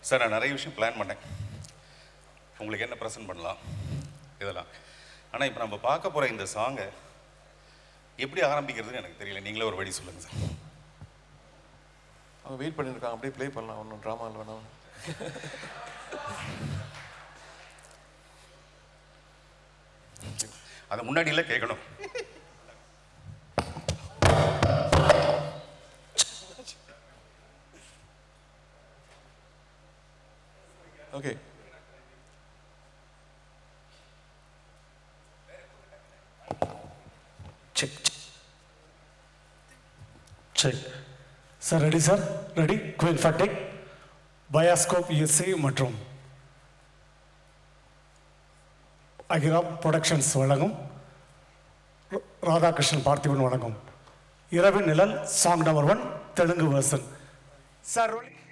Sir நான் நிறைய விஷயம் பிளான் பண்ணேன் உங்களுக்கு என்ன ப்ரெசென்ட் பண்ணலாம் இதெல்லாம் ஆனால் இப்போ நம்ம பார்க்க போகிற இந்த சாங்கை எப்படி ஆரம்பிக்கிறதுன்னு எனக்கு தெரியல நீங்களே ஒரு வழி சொல்லுங்கள் சார் அவங்க வெயிட் பண்ணியிருக்காங்க அப்படியே ப்ளே பண்ணலாம் ஒன்றும் ட்ராமாவில் வேணாம் அதை முன்னாடியில கேட்கணும் okay check check sir ready sir ready queen ஃபட்டிக் பயாஸ்கோப் இஎஸ்சி மற்றும் அகிரா ப்ரொடக்ஷன்ஸ் வழங்கும் ரா- ராதாகிருஷ்ணன் பார்த்திபன் வழங்கும் Iravin Nizhal song number one Telugu version sir rolling.